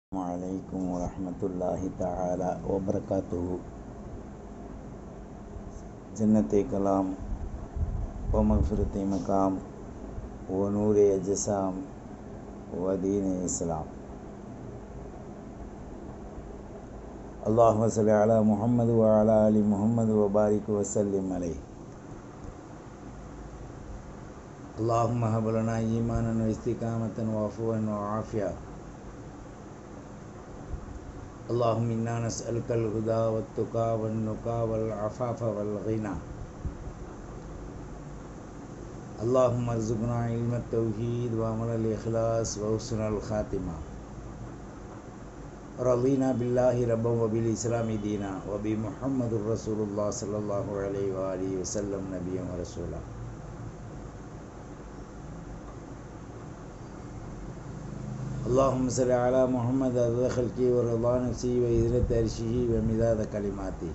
عليكم ورحمة الله تعالى وبركاته جنة كلام ومغفرة مقام ونور أجسام ودين إسلام اللهم صل على محمد وعلى آل محمد وبارك وسلم عليه اللهم هب لنا إيمانا واستقامة وعفوا وعافية اللهم إنا نسألك الهدى والتقى والنقى والعفاف والغنى اللهم ارزقنا علم التوحيد وعمل الإخلاص وحسن الخاتمة رضينا بالله ربا وبالإسلام دينا وبمحمد رسول الله صلى الله عليه وآله وسلم نبيا ورسولا اللهم صل على محمد عدد خلقه ورضا نفسه وإذنة عرشه ومداد كلماته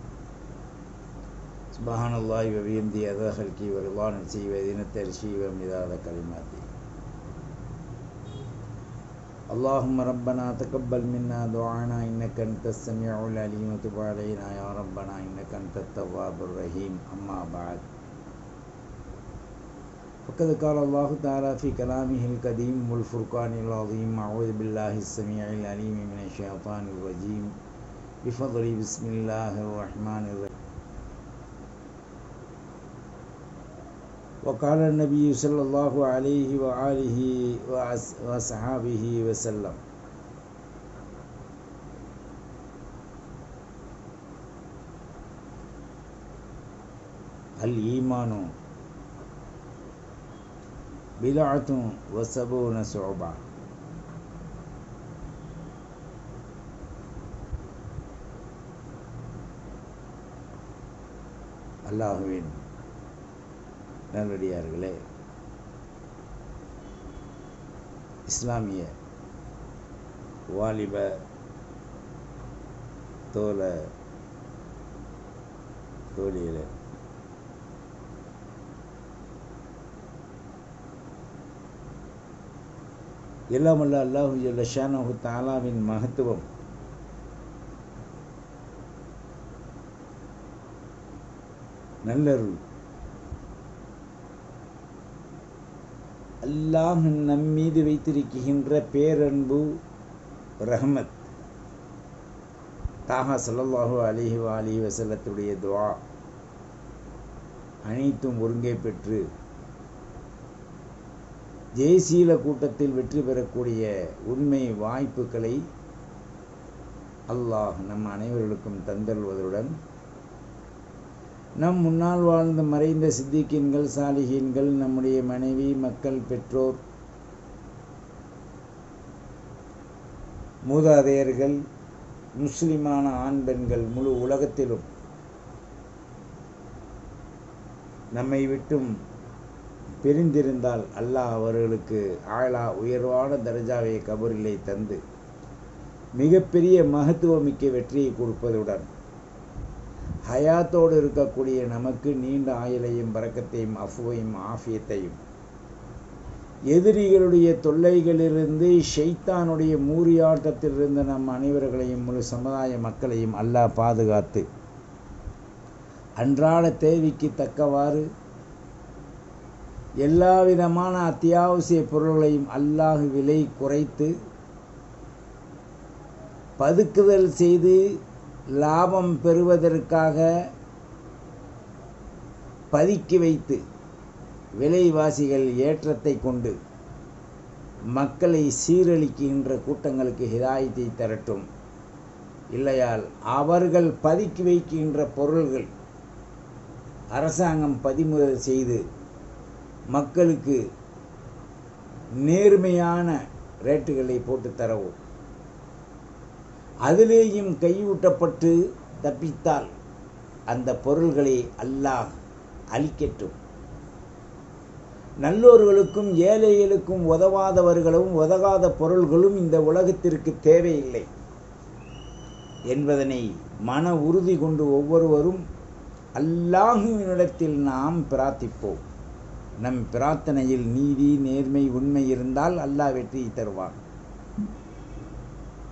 سبحان الله وبحمده عدد خلقه ورضا نفسه وإذنة عرشه ومداد كلماته اللهم ربنا تقبل منا دعانا إنك أنت السميع العليم وتب علينا يا ربنا إنك أنت التواب الرحيم أما بعد فقد قال الله تعالى في كلامه القديم والفرقان العظيم أعوذ بالله السميع العليم من الشيطان الرجيم بفضل بسم الله الرحمن الرحيم وقال النبي صلى الله عليه وآله وصحابه وسلم الإيمان بدعة وسبعون شعبة அல்லாஹுவின் நல்லடியார்களே இஸ்லாமிய வாலிப தோல தோழிகளே எல்லாமல்ல அல்லாஹு ஜல்ல ஷானஹு தாலாவின் மகத்துவம் நல்லருள் அல்லாஹ் நம் மீது வைத்திருக்கின்ற பேரன்பு ரஹமத் தாகா சல்லல்லாஹு அலிஹி அலிஹி வசல்லத்துடைய துவா அனைத்தும் ஒருங்கே பெற்று ஜெயசீல கூட்டத்தில் வெற்றி பெறக்கூடிய உண்மை வாய்ப்புகளை அல்லாஹ் நம் அனைவர்களுக்கும் தந்தல்வதுடன் நம் முன்னால் வாழ்ந்த மறைந்த சித்திகீன்கள் சாலிகீன்கள் நம்முடைய மனைவி மக்கள் பெற்றோர் மூதாதையர்கள் முஸ்லிமான ஆண் பெண்கள் முழு உலகத்திலும் நம்மை விட்டும் பிரிந்திருந்தால் அல்லாஹ் அவர்களுக்கு ஆழா உயர்வான தர்ஜாவை கபூரிலே தந்து மிகப்பெரிய மகத்துவமிக்க வெற்றியை கொடுப்பதுடன் ஹயாத்தோடு இருக்கக்கூடிய நமக்கு நீண்ட ஆயுளையும் பறக்கத்தையும் அஃபுவையும் ஆஃபியத்தையும் எதிரிகளுடைய தொல்லைகளிலிருந்து ஷெய்தானுடைய மூரியாட்டத்திலிருந்து நம் அனைவர்களையும் முழு சமுதாய மக்களையும் அல்லாஹ் பாதுகாத்து அன்றாட தேவைக்கு தக்கவாறு எல்லா விதமான அத்தியாவசிய பொருள்களையும் அல்லாஹ் விலை குறைத்து பதுக்குதல் செய்து லாபம் பெறுவதற்காக பதுக்கி வைத்து விலைவாசிகள் ஏற்றத்தை கொண்டு மக்களை சீரழிக்கின்ற கூட்டங்களுக்கு ஹிதாயத்தை தரட்டும் இல்லையால் அவர்கள் பதுக்கி வைக்கின்ற பொருள்கள் அரசாங்கம் பதிமுதல் செய்து மக்களுக்கு நேர்மையான ரேட்டுகளை போட்டு தரவும் அதிலேயும் கையூட்டப்பட்டு தப்பித்தால் அந்த பொருள்களை அல்லாஹ் அழிக்கட்டும் நல்லோர்களுக்கும் ஏழைகளுக்கும் உதவாதவர்களும் உதகாத பொருள்களும் இந்த உலகத்திற்கு தேவையில்லை என்பதனை மன உறுதி கொண்டு ஒவ்வொருவரும் அல்லாஹுவினிடத்தில் நாம் பிரார்த்திப்போம் நம் பிரார்த்தனையில் நீதி நேர்மை உண்மை இருந்தால் அல்லாஹ் வெற்றியை தருவான்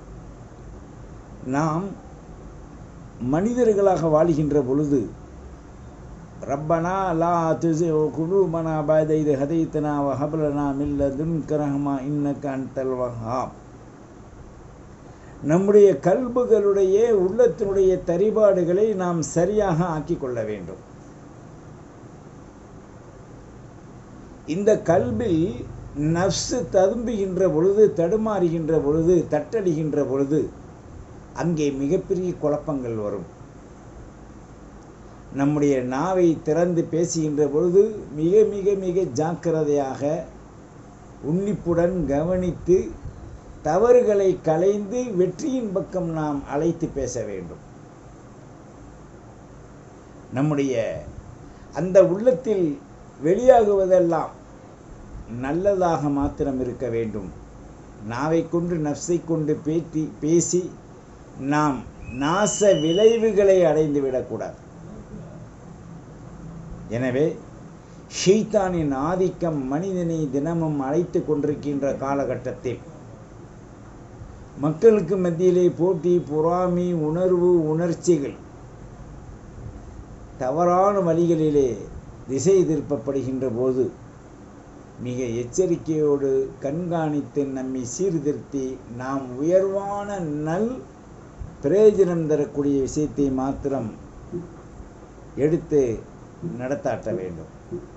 நாம் மனிதர்களாக வாழுகின்ற பொழுது ரப்பனா லா துசி குலூபனா பாத இது ஹதைத்தனா வஹபலனா மில்ல துன்கரஹமா இன்னக்க அன்தல் வஹாப் நம்முடைய கல்புகளுடைய உள்ளத்தினுடைய தரிபாடுகளை நாம் சரியாக ஆக்கிக் கொள்ள வேண்டும் இந்த கல்பில் நஃப்ஸு ததும்புகின்ற பொழுது தடுமாறுகின்ற பொழுது தட்டடிகின்ற பொழுது அங்கே மிகப்பெரிய குழப்பங்கள் வரும் நம்முடைய நாவை திறந்து பேசுகின்ற பொழுது மிக மிக மிக ஜாக்கிரதையாக உன்னிப்புடன் கவனித்து தவறுகளை களைந்து வெற்றியின் பக்கம் நாம் அழைத்து பேச வேண்டும் நம்முடைய அந்த உள்ளத்தில் வெளியாகுவதெல்லாம் நல்லதாக மாத்திரம் இருக்க வேண்டும் நாவை கொண்டு நஃப்ஸை கொண்டு பேட்டி பேசி நாம் நாச விளைவுகளை அடைந்து விடக்கூடாது எனவே ஷெய்தானின் ஆதிக்கம் மனிதனை தினமும் அழைத்து கொண்டிருக்கின்ற காலகட்டத்தில் மக்களுக்கு மத்தியிலே போட்டி பொறாமை உணர்வு உணர்ச்சிகள் தவறான வழிகளிலே திசை திருப்பப்படுகின்ற போது மிக எச்சரிக்கையோடு கண்காணித்து நம்மை சீர்திருத்தி நாம் உயர்வான நல் பிரயோஜனம் தரக்கூடிய விஷயத்தை மாத்திரம் எடுத்து நடத்தாட்ட வேண்டும்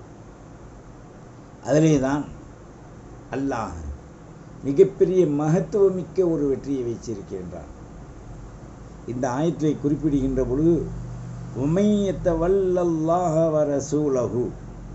அதிலே தான் அல்லாஹ் மிகப்பெரிய மகத்துவமிக்க ஒரு வெற்றியை வைச்சிருக்கின்றான் இந்த ஆயத்தை குறிப்பிடுகின்ற பொழுது உமையத்த வல்லல்லாஹ வரசூலகு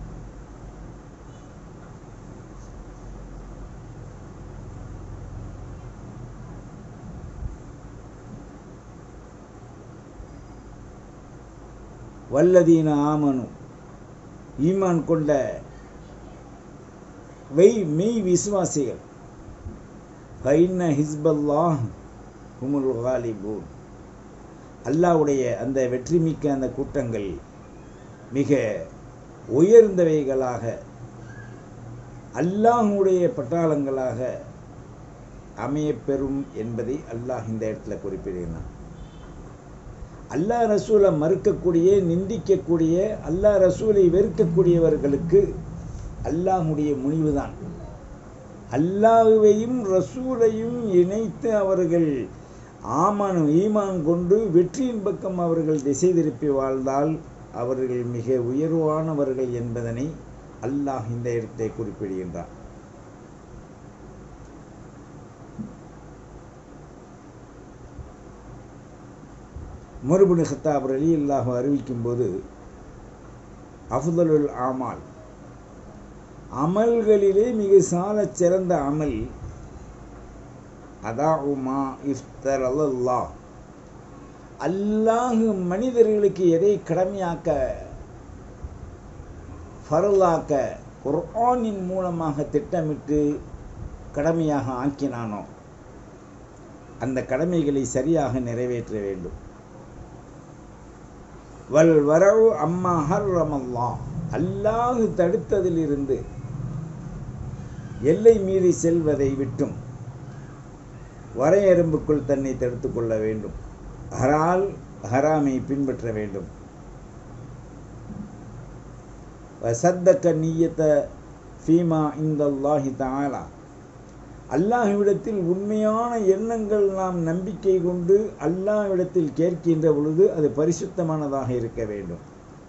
வல்லதீன ஆமனு ஈமான் கொண்ட வை மெய் விசுவாசிகள் ஃபைன்ன ஹிஸ்பல்லாஹ் ஹுமுல் காலிபூன் அல்லாவுடைய அந்த வெற்றிமிக்க அந்த கூட்டங்கள் மிக உயர்ந்தவைகளாக அல்லாஹுடைய பட்டாளங்களாக அமையப்பெறும் என்பதை அல்லாஹ் இந்த இடத்துல குறிப்பிடுகிறான் அல்லாஹ் ரசூலை மறுக்கக்கூடிய நிந்திக்கக்கூடிய அல்லாஹ் ரசூலை வெறுக்கக்கூடியவர்களுக்கு அல்லாஹுடைய முடிவுதான் அல்லாஹுவையும் ரசூலையும் இணைத்து அவர்கள் ஆமான் ஈமான் கொண்டு வெற்றியின் பக்கம் அவர்கள் திசை திருப்பி வாழ்ந்தால் அவர்கள் மிக உயர்வானவர்கள் என்பதனை அல்லாஹ் இந்த இடத்தை குறிப்பிடுகின்றார் மறுபடி ஹத்தாப் அலி அல்லாஹ் அறிவிக்கும் போது அஃதலுல் ஆமால் அமல்களிலே மிக சாலச் சிறந்த அமல் அதாவுமா இஃப்தர் அல்லா அல்லாஹ் மனிதர்களுக்கு எதை கடமையாக்க ஃபரலாக்க குர்ஆனின் மூலமாக திட்டமிட்டு கடமையாக ஆக்கினானோ அந்த கடமைகளை சரியாக நிறைவேற்ற வேண்டும் வல் வரவு அம்மா ஹர்ரமல்லா அல்லாஹ் தடுத்ததிலிருந்து எல்லை மீறி செல்வதை விட்டும் வரையறும்புக்குள் தன்னை தடுத்து கொள்ள வேண்டும் ஹரால் ஹராமை பின்பற்ற வேண்டும் வசத்தக்க நீயத்த ஃபீமா இந்தல்லாஹி தாலா அல்லாஹ்விடத்தில் உண்மையான எண்ணங்கள் நாம் நம்பிக்கை கொண்டு அல்லாஹ்விடத்தில் கேட்கின்ற பொழுது அது பரிசுத்தமானதாக இருக்க வேண்டும்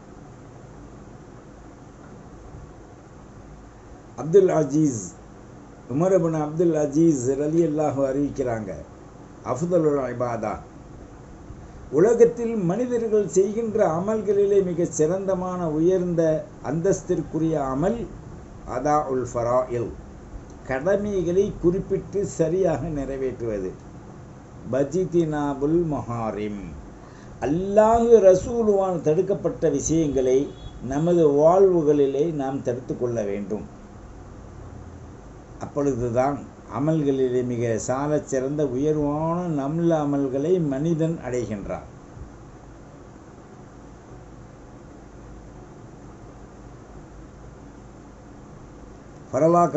அப்துல் அஜீஸ் உமரபுன் அப்துல் அஜீஸ் ரலி அல்லாஹு அறிவிக்கிறாங்க அஃதலுல் இபாதா உலகத்தில் மனிதர்கள் செய்கின்ற அமல்களிலே மிக சிறந்தமான உயர்ந்த அந்தஸ்திற்குரிய அமல் அதா உல் ஃபராயில் கடமைகளை குறிப்பிட்டு சரியாக நிறைவேற்றுவது பஜிதினாபுல் மஹாரிம் அல்லாஹு ரசூலுவான் தடுக்கப்பட்ட விஷயங்களை நமது வாழ்வுகளிலே நாம் தடுத்து கொள்ள வேண்டும் அப்பொழுதுதான் அமல்களிலே மிக சாலச் சிறந்த உயர்வான நல்ல அமல்களை மனிதன் அடைகின்றான்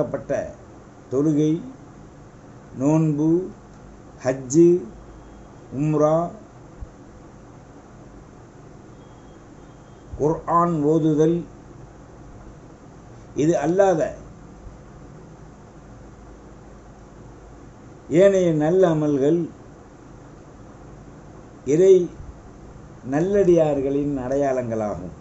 பரவாக்கப்பட்ட தொழுகை நோன்பு ஹஜ்ஜு உம்ரா குர்ஆன் ஓதுதல் இது அல்லாத ஏனைய நல்ல அமல்கள் இறை நல்லடியார்களின் அடையாளங்களாகும்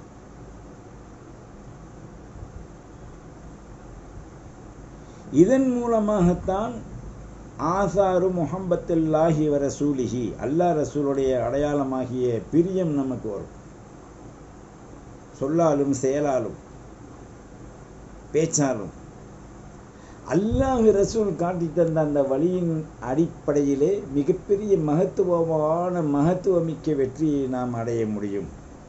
இதன் மூலமாகத்தான் ஆசாரு முஹம்பத்துல்லாஹி வ ரசூலிஹி அல்லாஹ் ரசூலுடைய அடையாளமாகிய பிரியம் நமக்கு வரும் சொல்லாலும் செயலாலும் பேச்சாலும் அல்லாஹ் ரசூல் காட்டி தந்த அந்த வழியின் அடிப்படையிலே மிகப்பெரிய மகத்துவமான மகத்துவமிக்க வெற்றியை நாம் அடைய முடியும்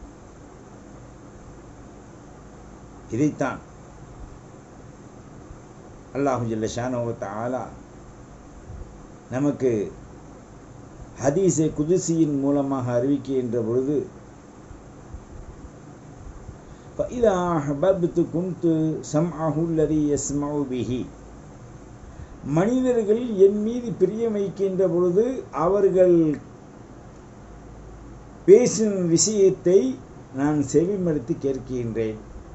இதைத்தான் அல்லாஹு ஜல்ல ஷானோவத்த ஆலா நமக்கு ஹதீஸை குதிசியின் மூலமாக அறிவிக்கின்ற பொழுது فإذا أحببت كنت سمعه الذي يسمع به மனிதர்கள் என் மீது பிரியம் வைக்கின்ற பொழுது அவர்கள் பேசும் விஷயத்தை நான் செவிமடுத்து கேட்கின்றேன்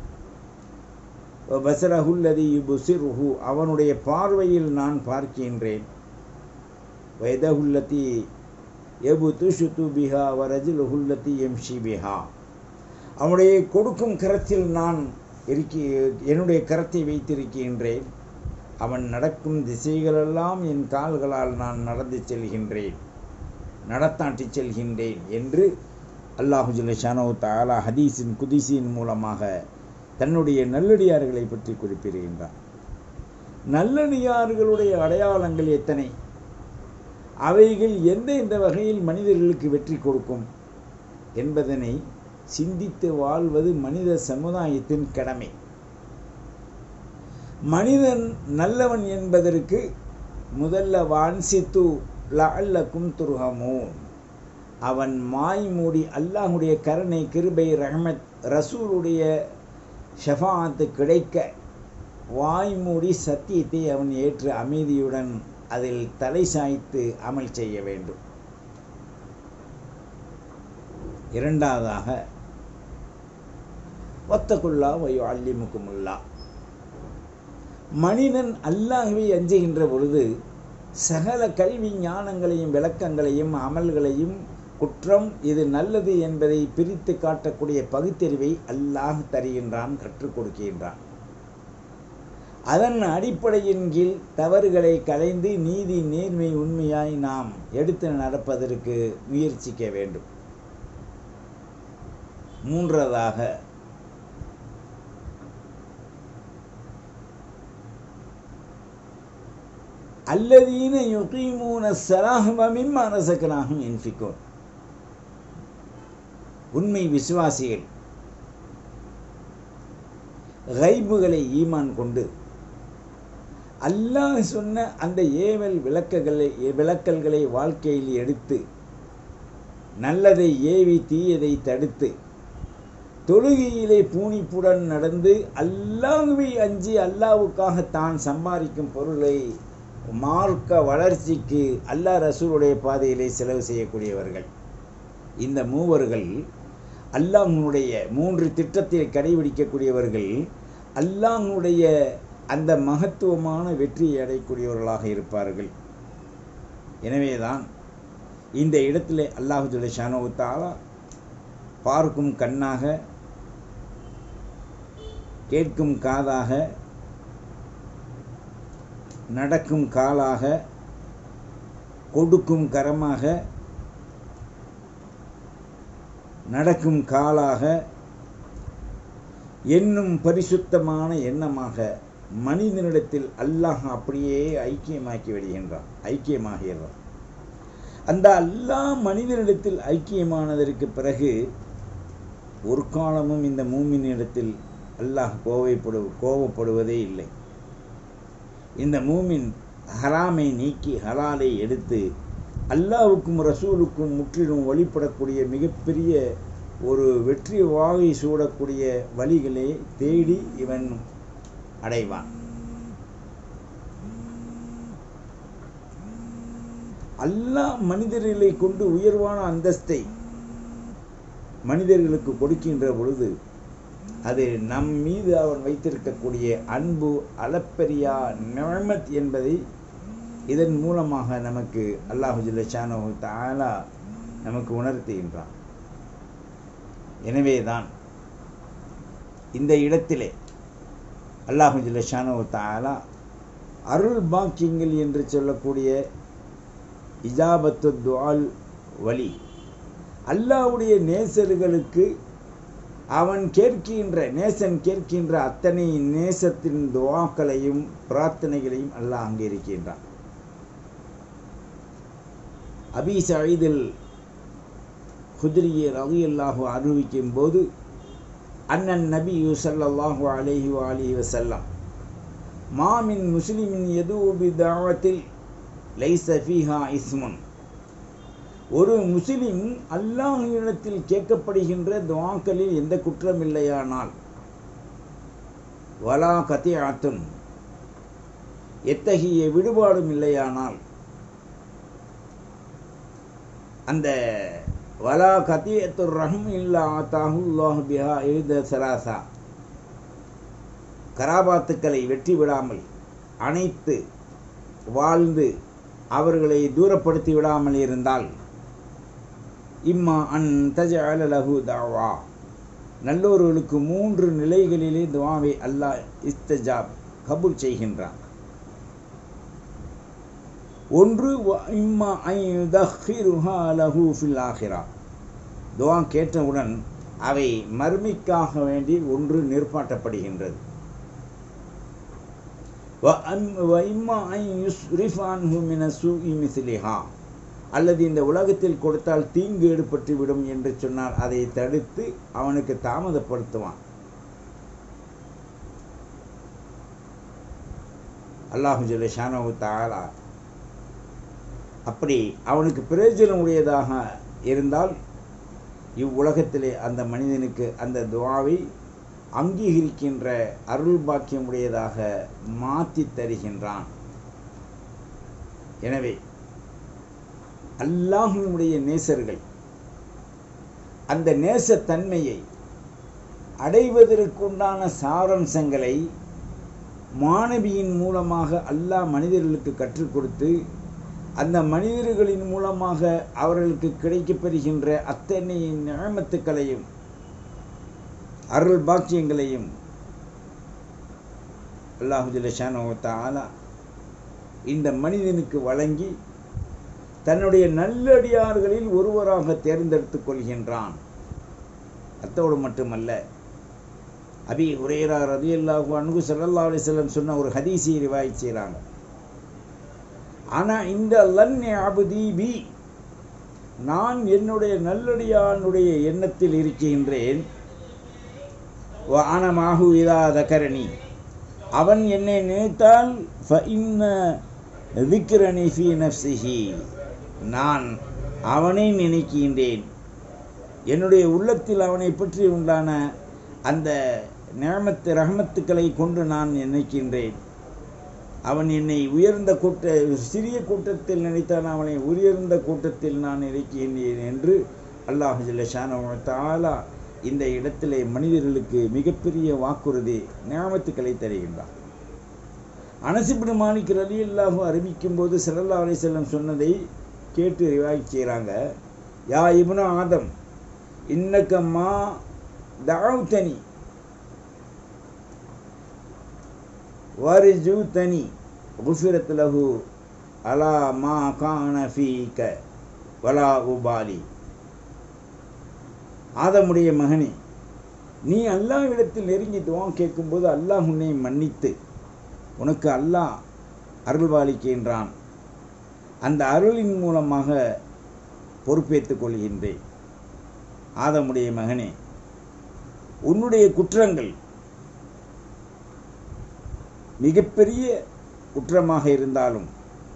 பசரஹுல்லதி புசிருஹு அவனுடைய பார்வையில் நான் பார்க்கின்றேன் வைதஹுல்லதி எபு துஷுத்து பிஹா வரஜுலுஹுல்லதி எம்ஷி பிஹா அவனுடைய கொடுக்கும் கரத்தில் நான் இருக்கி என்னுடைய கரத்தை வைத்திருக்கின்றேன் அவன் நடக்கும் திசைகளெல்லாம் என் கால்களால் நான் நடந்து செல்கின்றேன் நடத்தாட்டி செல்கின்றேன் என்று அல்லாஹு ஜில்ஷானோ தாலா ஹதீஸின் குதிசின் மூலமாக தன்னுடைய நல்லடியார்களை பற்றி குறிப்பிடுகின்றார் நல்லடியார்களுடைய அடையாளங்கள் எத்தனை அவைகள் எந்த எந்த வகையில் மனிதர்களுக்கு வெற்றி கொடுக்கும் என்பதனை சிந்தித்து வாழ்வது மனித சமுதாயத்தின் கடமை மனிதன் நல்லவன் என்பதற்கு முதல்ல வான்சித்து லஅல்லக்கும் துருகமூன் அவன் மாய் மூடி அல்லாஹுடைய கருணை கிருபை ரஹமத் ரசூலுடைய ஷஃபாத்து கிடைக்க வாய் மூடி சத்தியத்தை அவன் ஏற்று அமைதியுடன் அதில் தலை சாய்த்து அமல் செய்ய வேண்டும் இரண்டாவதாக ஒத்தகுல்லா வயோ அல்லிமுக்குமுல்லா மனிதன் அல்லாஹ்வை அஞ்சுகின்ற பொழுது சகல கல்வி ஞானங்களையும் விளக்கங்களையும் அமல்களையும் குற்றம் இது நல்லது என்பதை பிரித்து காட்டக்கூடிய பகுத்தறிவை அல்லாஹ் தருகின்றான் கற்றுக் கொடுக்கின்றான் அதன் அடிப்படையின் கீழ் தவறுகளை களைந்து நீதி நேர்மை உண்மையாய் நாம் எடுத்து நடப்பதற்கு முயற்சிக்க வேண்டும் மூன்றாவதாக அல்லதீன யுகீமூன சலாஹும மிம்மா ரசகனாகும் என்ஃபிகோன் உண்மை விசுவாசிகள் கைபுகளை ஈமான் கொண்டு அல்லாஹ் சொன்ன அந்த ஏவல் விளக்கங்களை விளக்கல்களை வாழ்க்கையில் எடுத்து நல்லதை ஏவி தீயதை தடுத்து தொழுகையிலே பூணிப்புடன் நடந்து அல்லாஹுவை அஞ்சி அல்லாவுக்காக தான் சம்பாதிக்கும் பொருளை மார்க்க வளர்ச்சிக்கு அல்லாஹ் ரசூலுடைய பாதையிலே செலவு செய்யக்கூடியவர்கள் இந்த மூவர்கள் அல்லாஹனுடைய மூன்று திட்டத்தை கடைபிடிக்கக்கூடியவர்கள் அல்லாஹனுடைய அந்த மகத்துவமான வெற்றியை அடையக்கூடியவர்களாக இருப்பார்கள் எனவேதான் இந்த இடத்துல அல்லாஹுல்ல ஷானோத்தாலா பார்க்கும் கண்ணாக கேட்கும் காதாக நடக்கும் காலாக கொடுக்கும் கரமாக நடக்கும் காலாக என்னும் பரிசுத்தமான எண்ணமாக மனிதனிடத்தில் அல்லாஹ் அப்படியே ஐக்கியமாக்கி விடுகின்றான் ஐக்கியமாகிறான் அந்த அல்லாஹ் மனிதனிடத்தில் ஐக்கியமானதற்கு பிறகு ஒரு காலமும் இந்த மூமினிடத்தில் அல்லாஹ் கோவைப்படு கோபப்படுவதே இல்லை இந்த மூமின் ஹராமை நீக்கி ஹலாலை எடுத்து அல்லாவுக்கும் ரசூலுக்கும் முற்றிலும் வழிபடக்கூடிய மிகப்பெரிய ஒரு வெற்றி வாகை சூடக்கூடிய வழிகளை தேடி இவன் அடைவான் அல்லாஹ் மனிதர்களை கொண்டு உயர்வான அந்தஸ்தை மனிதர்களுக்கு கொடுக்கின்ற பொழுது அது நம் மீது அவன் வைத்திருக்கக்கூடிய அன்பு அளப்பெரியா நிழமத் என்பதை இதன் மூலமாக நமக்கு அல்லாஹு ஜில்லஷானோ தாலா நமக்கு உணர்த்துகின்றான் எனவேதான் இந்த இடத்திலே அல்லாஹு ஜில்லஷானோ தாலா அருள் பாக்கியங்கள் என்று சொல்லக்கூடிய இஜாபத்து துவால் வழி அல்லாஹ்வுடைய நேசர்களுக்கு அவன் கேட்கின்ற நேசன் கேட்கின்ற அத்தனை நேசத்தின் துவாக்களையும் பிரார்த்தனைகளையும் அல்லாஹ் அங்கீகரிக்கின்றான் அபி சயீதில் குதிரியை ரவி அல்லாஹு அறிவிக்கும் போது அண்ணன் நபி ஸல்லல்லாஹு அலைஹி அலிஹி வசல்லம் மாமின் முஸ்லிமின் எதுபி தாவத்தில் லைச ஃபீஹா இஸ்முன் ஒரு முஸ்லிம் அல்லாஹ்விடத்தில் கேட்கப்படுகின்ற துவாக்களில் எந்த குற்றம் இல்லையானால் வலா கத்தியாத்துன் எத்தகைய விடுபாடும் இல்லையானால் அந்த வலா கத்தியத்துர் ரஹம் இல்லா தாஹுல்லாஹ் பிஹா எழுத சராசா கராபாத்துக்களை வெற்றி விடாமல் அணைத்து வாழ்ந்து அவர்களை தூரப்படுத்தி விடாமல் இருந்தால் இம்மா அன் தஜ லஹு தாவா நல்லோர்களுக்கு மூன்று நிலைகளிலே துவாவை அல்லாஹ் இஸ்தஜாப் கபூல் செய்கின்றான் ஒன்று இம்மா ஐயுதஹிருஹா லஹு ஃபில் ஆஹிரா துவா கேட்டவுடன் அவை மர்மிக்காக வேண்டி ஒன்று நிற்பாட்டப்படுகின்றது وإما أن يصرف عنه من السوء مثلها அல்லது இந்த உலகத்தில் கொடுத்தால் தீங்கு ஏற்பட்டு விடும் என்று சொன்னால் அதை தடுத்து அவனுக்கு தாமதப்படுத்துவான் அல்லாஹு ஜல்ல தாலா அப்படி அவனுக்கு பிரயோஜனம் உடையதாக இருந்தால் இவ்வுலகத்திலே அந்த மனிதனுக்கு அந்த துவாவை அங்கீகரிக்கின்ற அருள் பாக்கியம் உடையதாக மாற்றி தருகின்றான் எனவே அல்லாஹுடைய நேசர்கள் அந்த நேசத்தன்மையை அடைவதற்குண்டான சாரம்சங்களை மாணவியின் மூலமாக அல்லாஹ் மனிதர்களுக்கு கற்றுக் கொடுத்து அந்த மனிதர்களின் மூலமாக அவர்களுக்கு கிடைக்கப்பெறுகின்ற அத்தனை நியமத்துக்களையும் அருள் பாக்கியங்களையும் அல்லாஹுஜல்ல இந்த மனிதனுக்கு வழங்கி தன்னுடைய நல்லடியார்களில் ஒருவராக தேர்ந்தெடுத்துக் கொள்கின்றான் அத்தோடு மட்டுமல்ல அபி உரையரா ரதி அல்லாஹு அன்பு சல்லா அலிஸ்லம் சொன்ன ஒரு ஹதீசியை ரிவாய் செய்கிறாங்க ஆனால் இந்த லன் அபுதி பி நான் என்னுடைய நல்லடியானுடைய எண்ணத்தில் இருக்கின்றேன் ஆனமாகு இதா தகரணி அவன் என்னை நினைத்தால் விக்ரணி ஃபி நப்சிஹி நான் அவனை நினைக்கின்றேன் என்னுடைய உள்ளத்தில் அவனை பற்றி உண்டான அந்த நியமத்து ரஹமத்துக்களை கொண்டு நான் நினைக்கின்றேன் அவன் என்னை உயர்ந்த கூட்ட சிறிய கூட்டத்தில் நினைத்தான் அவனை உயர்ந்த கூட்டத்தில் நான் நினைக்கின்றேன் என்று அல்லாஹு ஜல்லஷான தாலா இந்த இடத்திலே மனிதர்களுக்கு மிகப்பெரிய வாக்குறுதி நியாமத்துக்களை தருகின்றார் அனசிபின் மாணிக் ரலி அல்லாஹு அறிவிக்கும் போது சல்லல்லா அலி செல்லம் சொன்னதை கேட்டு ரிவாய் செய்கிறாங்க யா இப்னு ஆதம் இன்னக்கம்மா தாவுத்தனி வரிஜூத்தனி குஃபிரத் லஹு அலா மா கான ஃபீக வலா உபாலி ஆதமுடைய மகனே நீ அல்லாஹ் இடத்தில் நெருங்கி துவம் கேட்கும்போது அல்லாஹ் உன்னை மன்னித்து உனக்கு அல்லாஹ் அருள்வாளிக்கின்றான் அந்த அருளின் மூலமாக பொறுப்பேற்றுக் கொள்கின்றேன் ஆதமுடைய மகனே உன்னுடைய குற்றங்கள் மிகப்பெரிய குற்றமாக இருந்தாலும்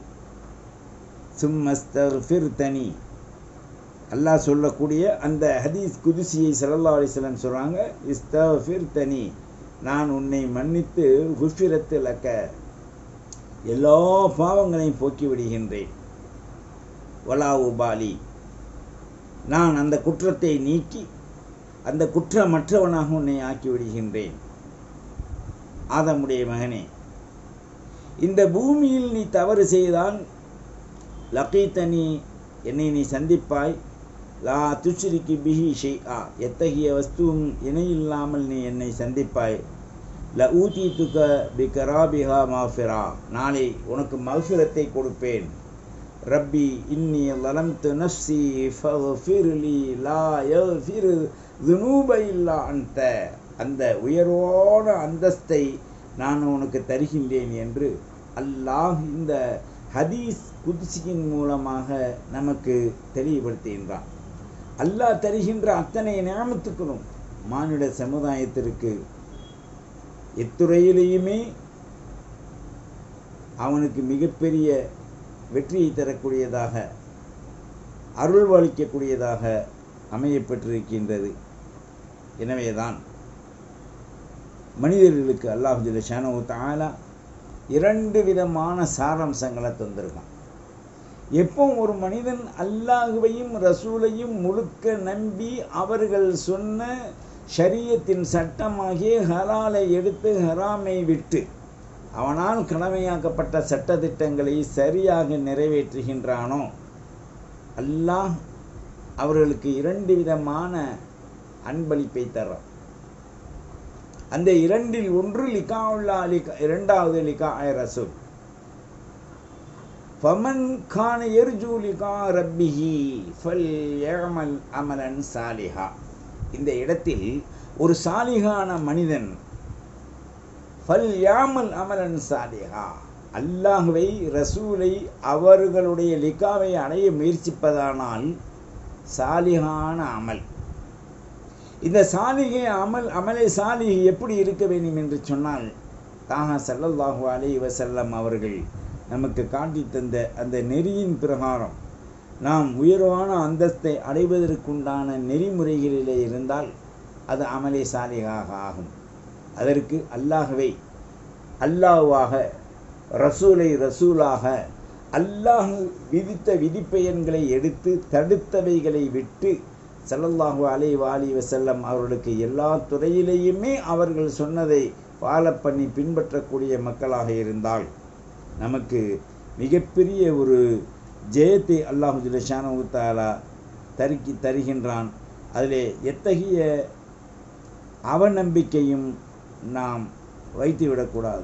சும்மஸ்தர் தனி அல்லாஹ் சொல்லக்கூடிய அந்த ஹதீஸ் குதிசியை சல்லா அலிஸ்லாம் சொல்கிறாங்க இஸ்தஃபிர் தனி நான் உன்னை மன்னித்து குஃபிரத்து லக்க எல்லா பாவங்களையும் போக்கி விடுகின்றேன் வலா உபாலி நான் அந்த குற்றத்தை நீக்கி அந்த குற்றமற்றவனாக உன்னை ஆக்கி விடுகின்றேன் ஆதமுடைய மகனே இந்த பூமியில் நீ தவறு செய்தால் லக்கீத்தனி என்னை நீ சந்திப்பாய் லா துஷ்ரிக்கு பிஹி ஷெய்ஆ எத்தகைய வஸ்துவும் இணையில்லாமல் நீ என்னை சந்திப்பாய் ல ஊதி துக்க பி கராபிஹா மாஃபிரா நாளை உனக்கு மல்ஃபிரத்தை கொடுப்பேன் ரப்பி இன்னி லலம்து நஃப்சி ஃபஃபிர்லி லா யஃபிரு துனூப இல்லா அன்த அந்த உயர்வான அந்தஸ்தை நான் உனக்கு தருகின்றேன் என்று அல்லாஹ் இந்த ஹதீஸ் குதிசியின் மூலமாக நமக்கு தெளிவுபடுத்துகின்றான் அல்லாஹ் தருகின்ற அத்தனை ஞாபகத்துக்களும் மானிட சமுதாயத்திற்கு எத்துறையிலேயுமே அவனுக்கு மிகப்பெரிய வெற்றியை தரக்கூடியதாக அருள்வளிக்கக்கூடியதாக அமையப்பட்டிருக்கின்றது எனவேதான் மனிதர்களுக்கு அல்லாஹு ஜில தாலா இரண்டு விதமான சாராம்சங்களை தந்திருக்கான் எப்போ ஒரு மனிதன் அல்லாஹுவையும் ரசூலையும் முழுக்க நம்பி அவர்கள் சொன்ன ஷரியத்தின் சட்டமாகிய ஹலாலை எடுத்து ஹராமை விட்டு அவனால் கடமையாக்கப்பட்ட சட்டத்திட்டங்களை சரியாக நிறைவேற்றுகின்றானோ அல்லாஹ் அவர்களுக்கு இரண்டு விதமான அன்பளிப்பை தர்றான் அந்த இரண்டில் ஒன்று லிகாவுல்லா லிகா இரண்டாவது லிகா ரசூல் ஃபமன் கான எர்ஜூ லிகா ரப்பிஹி ஃபல் யஅமல் அமலன் சாலிஹா இந்த இடத்தில் ஒரு சாலிகான மனிதன் ஃபல் யாமல் அமலன் சாலிஹா அல்லாஹுவை ரசூலை அவர்களுடைய லிகாவை அடைய முயற்சிப்பதானால் சாலிகான அமல் இந்த சாலிகை அமல் அமலை சாலிகை எப்படி இருக்க வேண்டும் என்று சொன்னால் தாகா சல்லல்லாஹு அலை வசல்லம் அவர்கள் நமக்கு காட்டி தந்த அந்த நெறியின் பிரகாரம் நாம் உயர்வான அந்தஸ்தை அடைவதற்குண்டான நெறிமுறைகளிலே இருந்தால் அது அமலே சாலிகாக ஆகும் அதற்கு அல்லாஹவை அல்லாஹ்வாக ரசூலை ரசூலாக அல்லாஹ் விதித்த விதிப்பெயன்களை எடுத்து தடுத்தவைகளை விட்டு சல்லல்லாஹு அலை வாலி வசல்லம் அவர்களுக்கு எல்லா துறையிலேயுமே அவர்கள் சொன்னதை ஃபாலோ பண்ணி பின்பற்றக்கூடிய மக்களாக இருந்தால் நமக்கு மிகப்பெரிய ஒரு ஜெயத்தை அல்லாஹு ஜுலஷானு தாலா தருக்கி தருகின்றான் அதிலே எத்தகைய அவநம்பிக்கையும் நாம் வைத்துவிடக்கூடாது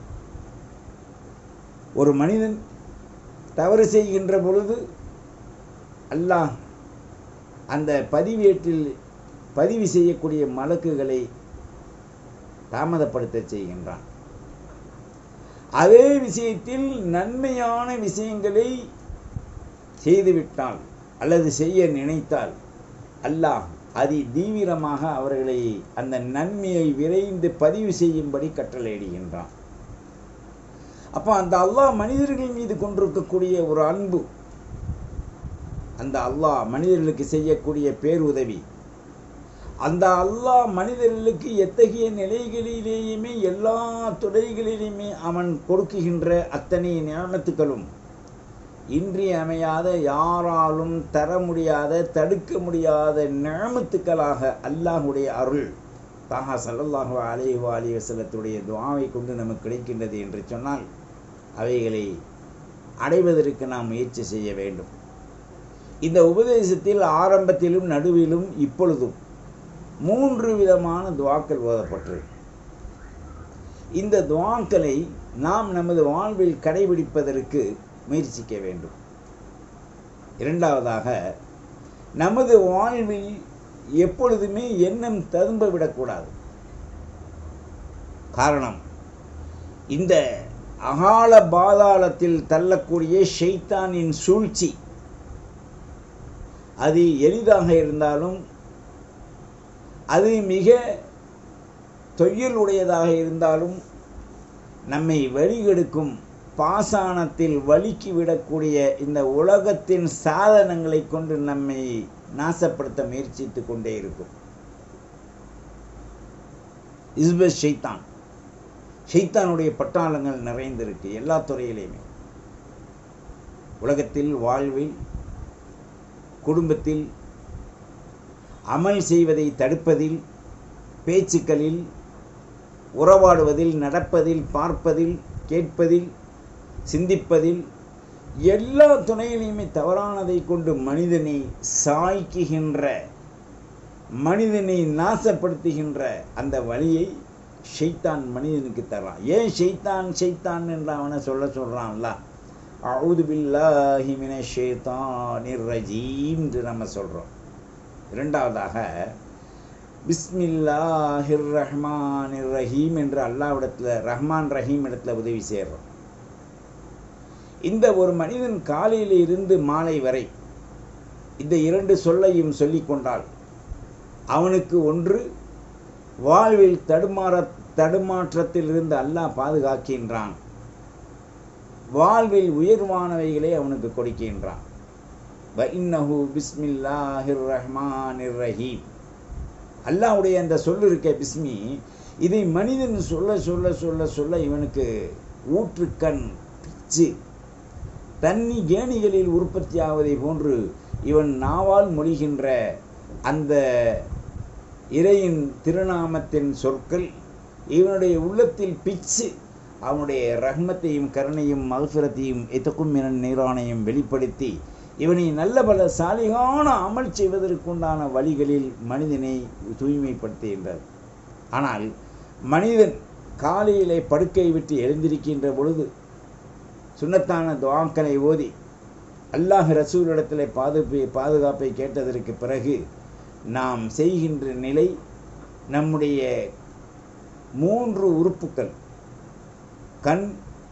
ஒரு மனிதன் தவறு செய்கின்ற பொழுது அல்லாஹ் அந்த பதிவேட்டில் பதிவு செய்யக்கூடிய மலக்குகளை தாமதப்படுத்த செய்கின்றான் அதே விஷயத்தில் நன்மையான விஷயங்களை செய்துவிட்டால் அல்லது செய்ய நினைத்தால் அல்லாஹ் அதி தீவிரமாக அவர்களை அந்த நன்மையை விரைந்து பதிவு செய்யும்படி கட்டளையிடுகின்றான் அப்போ அந்த அல்லாஹ் மனிதர்கள் மீது கொண்டிருக்கக்கூடிய ஒரு அன்பு அந்த அல்லாஹ் மனிதர்களுக்கு செய்யக்கூடிய பேருதவி அந்த அல்லாஹ் மனிதர்களுக்கு எத்தகைய நிலைகளிலேயுமே எல்லா துறைகளிலுமே அவன் கொடுக்குகின்ற அத்தனை ஞானத்துக்களும் இன்றியமையாத யாராலும் தர முடியாத தடுக்க முடியாத ஞாமத்துக்களாக அல்லாஹுடைய அருள் தாகா சல்லல்லாஹு அலைஹி அலி வசல்லத்துடைய துவாவை கொண்டு நமக்கு கிடைக்கின்றது என்று சொன்னால் அவைகளை அடைவதற்கு நாம் முயற்சி செய்ய வேண்டும் இந்த உபதேசத்தில் ஆரம்பத்திலும் நடுவிலும் இப்பொழுதும் மூன்று விதமான துவாக்கள் ஓதப்பட்டிருக்கு இந்த துவாக்களை நாம் நமது வாழ்வில் கடைபிடிப்பதற்கு முயற்சிக்க வேண்டும் இரண்டாவதாக நமது வாழ்வில் எப்பொழுதுமே எண்ணம் ததும்ப விடக்கூடாது காரணம் இந்த அகால பாதாளத்தில் தள்ளக்கூடிய ஷெய்தானின் சூழ்ச்சி அது எளிதாக இருந்தாலும் அது மிக தொய்யலுடையதாக இருந்தாலும் நம்மை வழிகெடுக்கும் பாசானத்தில் வலிக்கி விடக்கூடிய இந்த உலகத்தின் சாதனங்களை கொண்டு நம்மை நாசப்படுத்த முயற்சித்து கொண்டே இருக்கும் இஸ்பஸ் ஷைத்தான் ஷைத்தானுடைய பட்டாளங்கள் நிறைந்திருக்கு எல்லா துறையிலையுமே உலகத்தில் வாழ்வில் குடும்பத்தில் அமல் செய்வதை தடுப்பதில் பேச்சுக்களில் உறவாடுவதில் நடப்பதில் பார்ப்பதில் கேட்பதில் சிந்திப்பதில் எல்லா துணையிலையுமே தவறானதை கொண்டு மனிதனை சாய்க்குகின்ற மனிதனை நாசப்படுத்துகின்ற அந்த வழியை ஷைத்தான் மனிதனுக்கு தர்றான் ஏன் ஷைத்தான் ஷைத்தான் என்று அவனை சொல்ல சொல்கிறான்ல அவுது பில்லாஹி மின ஷேத்தானிர் ரஜீம் என்று நம்ம சொல்கிறோம் இரண்டாவதாக பிஸ்மில்லாஹிர் ரஹ்மானிர் ரஹீம் என்று அல்லாவிடத்தில் ரஹ்மான் ரஹீம் இடத்துல உதவி செய்கிறோம் இந்த ஒரு மனிதன் காலையில் இருந்து மாலை வரை இந்த இரண்டு சொல்லையும் சொல்லிக் கொண்டால் அவனுக்கு ஒன்று வாழ்வில் தடுமாற தடுமாற்றத்தில் இருந்து அல்லாஹ் பாதுகாக்கின்றான் வாழ்வில் உயர்வானவைகளை அவனுக்கு கொடுக்கின்றான் இன்னஹு பிஸ்மில்லாஹிர் ரஹ்மானிர் ரஹீம் அல்லாஹ்வுடைய அந்த சொல்லு இருக்க பிஸ்மி இதை மனிதன் சொல்ல சொல்ல சொல்ல சொல்ல இவனுக்கு ஊற்றுக்கண் பிச்சு தண்ணி கேணிகளில் உற்பத்தி ஆவதை போன்று இவன் நாவால் மொழிகின்ற அந்த இறையின் திருநாமத்தின் சொற்கள் இவனுடைய உள்ளத்தில் பிச்சு அவனுடைய ரஹ்மத்தையும் கருணையும் மகசுரத்தையும் எத்தக்கும் என நீரானையும் வெளிப்படுத்தி இவனை நல்ல பல சாலிகான அமல் செய்வதற்குண்டான வழிகளில் மனிதனை தூய்மைப்படுத்துகின்றார் ஆனால் மனிதன் காலையிலே படுக்கை விட்டு எழுந்திருக்கின்ற பொழுது சுண்ணத்தான துவாக்களை ஓதி அல்லாஹ் ரசூலிடத்தில் பாதுகை பாதுகாப்பை கேட்டதற்கு பிறகு நாம் செய்கின்ற நிலை நம்முடைய மூன்று உறுப்புக்கள் கண்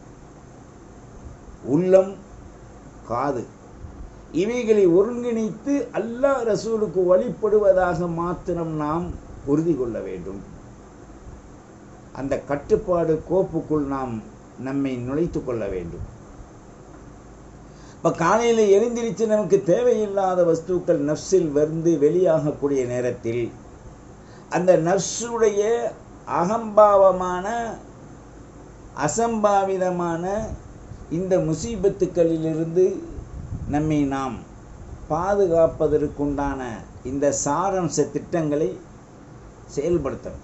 உள்ளம் காது இவைகளை ஒருங்கிணைத்து அல்லாஹ் ரசூலுக்கு வழிபடுவதாக மாத்திரம் நாம் உறுதி கொள்ள வேண்டும் அந்த கட்டுப்பாடு கோப்புக்குள் நாம் நம்மை நுழைத்து கொள்ள வேண்டும் இப்போ காலையில் எழுந்திரிச்சு நமக்கு தேவையில்லாத வஸ்துக்கள் நர்ஸில் வந்து வெளியாகக்கூடிய நேரத்தில் அந்த நர்ஸுடைய அகம்பாவமான அசம்பாவிதமான இந்த முசீபத்துக்களிலிருந்து நம்மை நாம் பாதுகாப்பதற்குண்டான இந்த சாரம்ச திட்டங்களை செயல்படுத்தணும்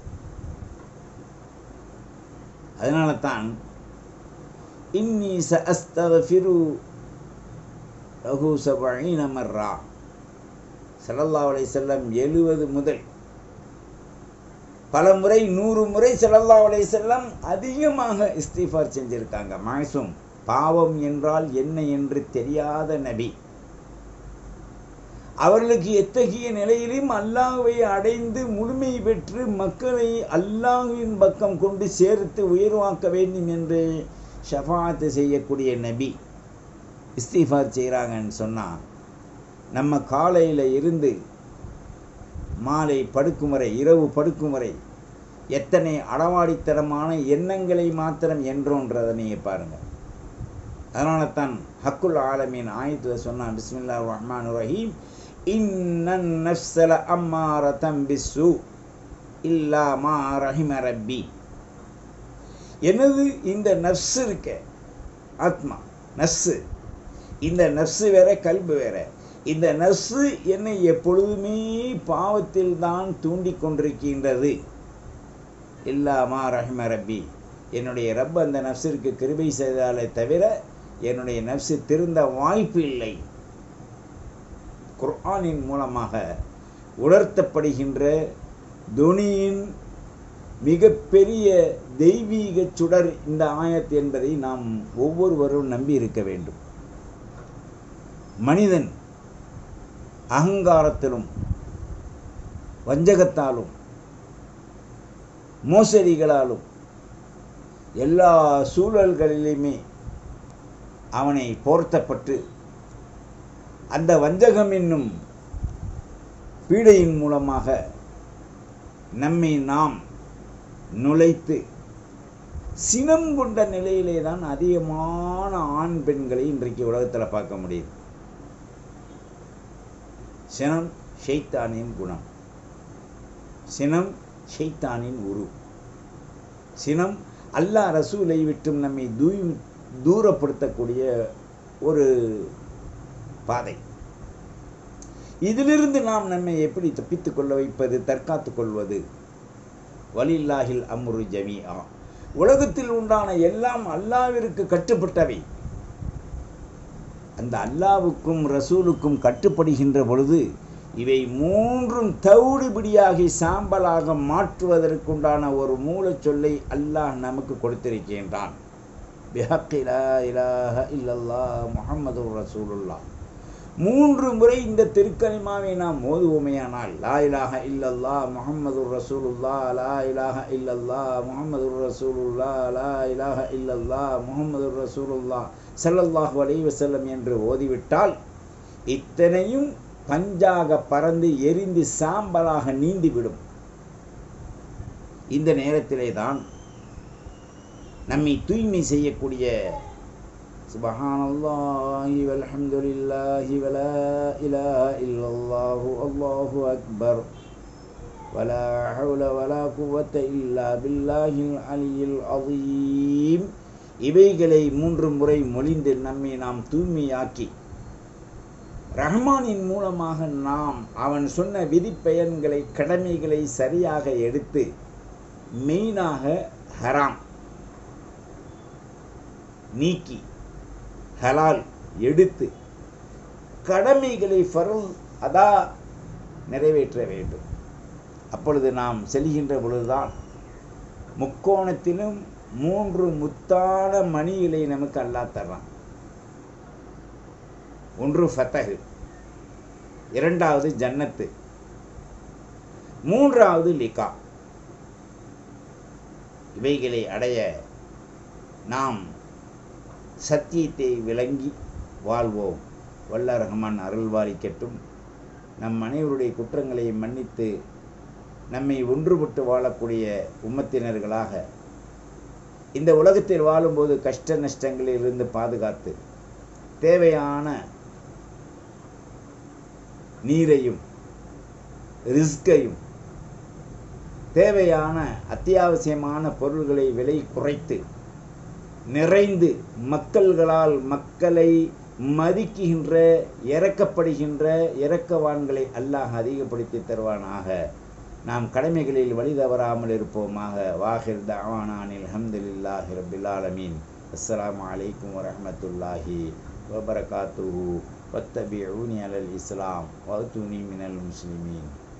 அதனால தான் இன்னி சஸ்தஃபிரு லகு சபீன மர்ரா சல்லல்லா அலை செல்லம் எழுவது முதல் பல முறை நூறு முறை சல்லல்லா அலை செல்லம் அதிகமாக இஸ்திஃபார் செஞ்சிருக்காங்க மாசும் பாவம் என்றால் என்ன என்று தெரியாத நபி அவர்களுக்கு எத்தகைய நிலையிலும் அல்லாஹ்வை அடைந்து முழுமை பெற்று மக்களை அல்லாஹ்வின் பக்கம் கொண்டு சேர்த்து உயர்வாக்க வேண்டும் என்று ஷஃபாத்து செய்யக்கூடிய நபி இஸ்திஃபார் செய்கிறாங்கன்னு சொன்னால் நம்ம காலையில் இருந்து மாலை படுக்கும் வரை இரவு படுக்கும் வரை எத்தனை அடவாடித்தனமான எண்ணங்களை மாத்திரம் என்றோன்றதை நீங்கள் பாருங்கள் அதனால தான் ஹக்குல் ஆலமீன் ஆயத்தில் சொன்னான் பிஸ்மில்லா ரஹ்மான் ரஹீம் இன்னன் நஃப்ஸல அம்மாரதம் பிஸ்ஸு இல்லா மா ரஹிம ரப்பி எனது இந்த நஃப்ஸ் இருக்க ஆத்மா நஸ்ஸு இந்த நஃப்ஸு வேற கல்பு வேற இந்த நஃப்ஸு என்னை எப்பொழுதுமே பாவத்தில் தான் தூண்டி கொண்டிருக்கின்றது இல்லாமா ரஹிம ரப்பி என்னுடைய ரப் அந்த நஃப்ஸிற்கு கிருபை செய்தாலே தவிர என்னுடைய நஃப்ஸு திருந்த வாய்ப்பு இல்லை குர்ஆனின் மூலமாக உணர்த்தப்படுகின்ற துனியின் மிகப்பெரிய தெய்வீக சுடர் இந்த ஆயத் என்பதை நாம் ஒவ்வொருவரும் நம்பி இருக்க வேண்டும் மனிதன் அகங்காரத்திலும் வஞ்சகத்தாலும் மோசடிகளாலும் எல்லா சூழல்களிலுமே அவனை போர்த்தப்பட்டு அந்த வஞ்சகம் என்னும் பீடையின் மூலமாக நம்மை நாம் நுழைத்து சினம் கொண்ட நிலையிலே தான் அதிகமான ஆண் பெண்களை இன்றைக்கு உலகத்தில் பார்க்க முடியுது சினம் ஷெய்தானின் குணம் சினம் ஷெய்தானின் உரு சினம் அல்லாஹ் ரசூலை விட்டும் நம்மை தூய் தூரப்படுத்தக்கூடிய ஒரு பாதை இதிலிருந்து நாம் நம்மை எப்படி தப்பித்துக் கொள்ள வைப்பது தற்காத்துக் கொள்வது வலில்லாஹில் அம்ரு ஜமீஆ உலகத்தில் உண்டான எல்லாம் அல்லாவிற்கு கட்டுப்பட்டவை அந்த அல்லாவுக்கும் ரசூலுக்கும் கட்டுப்படுகின்ற பொழுது இவை மூன்றும் தவிடுபிடியாகி சாம்பலாக மாற்றுவதற்குண்டான ஒரு மூலச் சொல்லை அல்லாஹ் நமக்கு கொடுத்திருக்கின்றான் பிஹக்கி லா இலாஹ இல்லல்லாஹ் முஹம்மது ரசூலுல்லா மூன்று முறை இந்த திருக்கலிமாவை நாம் மோதுவோமேயானால் லா இலாஹ இல்லல்லா முஹம்மது ரசூலுல்லா லா இலாஹ இல்லல்லா முஹம்மது ரசூலுல்லா லா இலாஹ இல்லல்லா முஹம்மது ரசூலுல்லா ஸல்லல்லாஹு அலைஹி வஸல்லம் என்று ஓதிவிட்டால் இத்தனையும் பஞ்சாக பறந்து எரிந்து சாம்பலாக நீந்திவிடும் இந்த நேரத்திலே தான் நம்மை தூய்மை செய்யக்கூடிய சுபஹானல்லாஹி வல்ஹம்துலில்லாஹி வலா இலாஹ இல்லல்லாஹு அல்லாஹு அக்பர் ولا حول ولا قوة إلا بالله العلي العظيم இவைகளை மூன்று முறை மொழிந்து நம்மை நாம் தூய்மையாக்கி ரஹ்மானின் மூலமாக நாம் அவன் சொன்ன விதிப்பயன்களை கடமைகளை சரியாக எடுத்து மெயினாக ஹராம் நீக்கி ஹலால் எடுத்து கடமைகளை ஃபருள் அதா நிறைவேற்ற வேண்டும் அப்பொழுது நாம் செல்கின்ற பொழுதுதான் முக்கோணத்திலும் மூன்று முத்தான மணிகளை நமக்கு அல்லா தர்றான் ஒன்று ஃபத்தகு இரண்டாவது ஜன்னத்து மூன்றாவது லிகா இவைகளை அடைய நாம் சத்தியத்தை விளங்கி வாழ்வோம் வல்ல ரஹ்மான் அருள்வாரிக்கட்டும் நம் அனைவருடைய குற்றங்களை மன்னித்து நம்மை ஒன்றுபட்டு வாழக்கூடிய உம்மத்தினர்களாக இந்த உலகத்தில் வாழும்போது கஷ்ட நஷ்டங்களிலிருந்து பாதுகாத்து தேவையான நீரையும் ரிஸ்கையும் தேவையான அத்தியாவசியமான பொருள்களை விலை குறைத்து நிறைந்து மக்கள்களால் மக்களை மதிக்குகின்ற இறக்கப்படுகின்ற இறக்கவான்களை அல்லாஹ் அதிகப்படுத்தி தருவானாக நாம் கடமைகளில் வழி தவறாமல் இருப்போமாக வாஹிர் தவானானில் அஹமதுல்லாஹி ரபில் ஆலமீன் அஸ்ஸலாமு அலைக்கும் வரஹமத்துல்லாஹி வபரகாத்துஹு வத்தபிஊனி அலல் இஸ்லாம் வஅத்துனி மினல் முஸ்லிமீன்